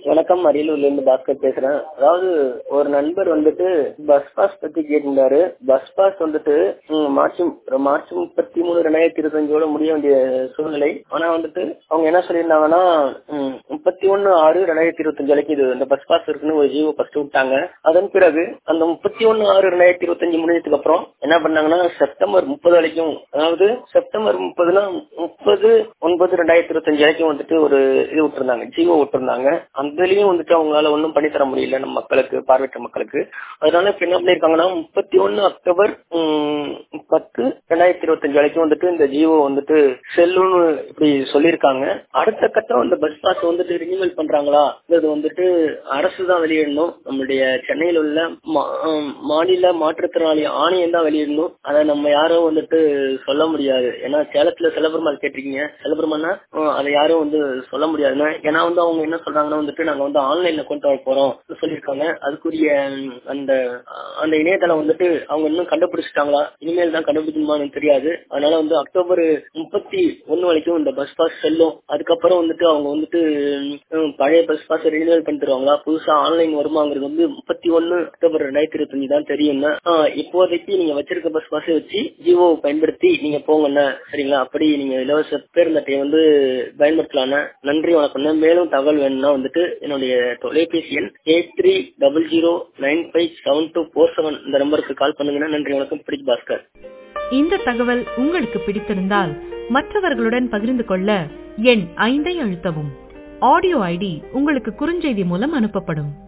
வணக்கம் அரியலூர்ல இருந்து பாஸ்கர் பேசுறேன் அதாவது ஒரு நண்பர் வந்துட்டு பஸ் பாஸ் பத்தி கேட்டிருந்தாரு பஸ் பாஸ் வந்துட்டு ம், மார்ச் மு- மார்ச் முப்பத்தி மூணு ரெண்டாயிரத்தி இருபத்தஞ்சோட முடிய வேண்டிய சூழ்நிலை ஆனா வந்துட்டு அவங்க என்ன சொல்லியிருந்தாங்கன்னா ம், முப்பத்தி ஒன்னு ஆறு ரெண்டாயிரத்தி இருபத்தஞ்சு வரைக்கும் இது இந்த பஸ் பாஸ் இருக்குன்னு ஒரு ஜீவோ ஃபர்ஸ்ட் விட்டாங்க அதன் பிறகு அந்த முப்பத்தி ஒன்னு ஆறு ரெண்டாயிரத்தி இருபத்தஞ்சு முடிஞ்சதுக்கு அப்புறம் என்ன பண்ணாங்கன்னா செப்டம்பர் முப்பது வரைக்கும் அதாவது செப்டம்பர் முப்பதுனா முப்பது ஒன்பது ரெண்டாயிரத்தி இருபத்தஞ்சு வரைக்கும் வந்துட்டு ஒரு இது விட்டுருந்தாங்க ஜீவோ விட்டுருந்தாங்க அதுலயும் வந்துட்டு அவங்களால ஒன்றும் பண்ணி தர முடியல நம்ம மக்களுக்கு பார்வையற்ற மக்களுக்கு அதனால இப்ப என்ன பண்ணிருக்காங்கன்னா முப்பத்தி ஒன்னு அக்டோபர் ம், பத்து ரெண்டாயிரத்தி இருபத்தஞ்சு வரைக்கும் வந்துட்டு இந்த ஜியோ வந்துட்டு செல்லுன்னு இப்படி சொல்லியிருக்காங்க அடுத்த கட்டம் இந்த பஸ் பாஸ் வந்துட்டு ரினிவல் பண்றாங்களா இது வந்துட்டு அரசு தான் வெளியிடணும் நம்மளுடைய சென்னையில் உள்ள மா- ஆம், மாநில மாற்றுத்திறனாளி ஆணையம் தான் வெளியிடணும் அதை நம்ம யாரும் வந்துட்டு சொல்ல முடியாது ஏன்னா சேலத்துல செலபெருமாள் கேட்டிருக்கீங்க செலபெருமானா அதை யாரும் வந்து சொல்ல முடியாதுன்னா ஏன்னா வந்து அவங்க என்ன சொல்றாங்கன்னா வந்துட்டு நாங்க வந்து ஆன்லைன்ல கொண்டு வர போறோம் சொல்லியிருக்காங்க அதுக்குரிய ம், அந்த அந்த இணையதளம் வந்துட்டு அவங்க இன்னும் கண்டுபிடிச்சிட்டாங்களா இனிமேல் தான் கண்டுபிடிக்கணுமான்னு தெரியாது அதனால வந்து அக்டோபர் முப்பத்தி ஒன்னு வரைக்கும் இந்த பஸ் பாஸ் செல்லும் அதுக்கப்புறம் வந்துட்டு அவங்க வந்துட்டு ம், பழைய பஸ் பாஸ் ரினிவல் பண்ணி தருவாங்களா புதுசா ஆன்லைன் வருமாங்கிறது வந்து முப்பத்தி ஒன்னு அக்டோபர் ரெண்டாயிரத்தி இருபத்தஞ்சு தான் தெரியும்னா ஆஹ், இப்போதைக்கு நீங்க வச்சிருக்க பஸ் பாஸை வச்சு ஜியோ பயன்படுத்தி நீங்க போங்கண்ணா சரிங்களா அப்படி நீங்க இலவச பேருந்து அட்டையை வந்து பயன்படுத்தலாம்னா நன்றி வணக்கம்ண்ணா மேலும் தகவல் வேணும்னா வந்துட்டு என்னுடைய தொலைபேசி எண் eight three double zero nine five seven two four seven இந்த நம்பருக்கு கால் பண்ணுங்கன்னா நன்றி வணக்கம் பிடிக் பாஸ்கர் இந்த தகவல் உங்களுக்கு பிடித்திருந்தால் மற்றவர்களுடன் பகிர்ந்து கொள்ள எண் ஐந்தை அழுத்தவும் ஆடியோ ஐடி உங்களுக்கு குறுஞ்செய்தி மூலம் அனுப்பப்படும்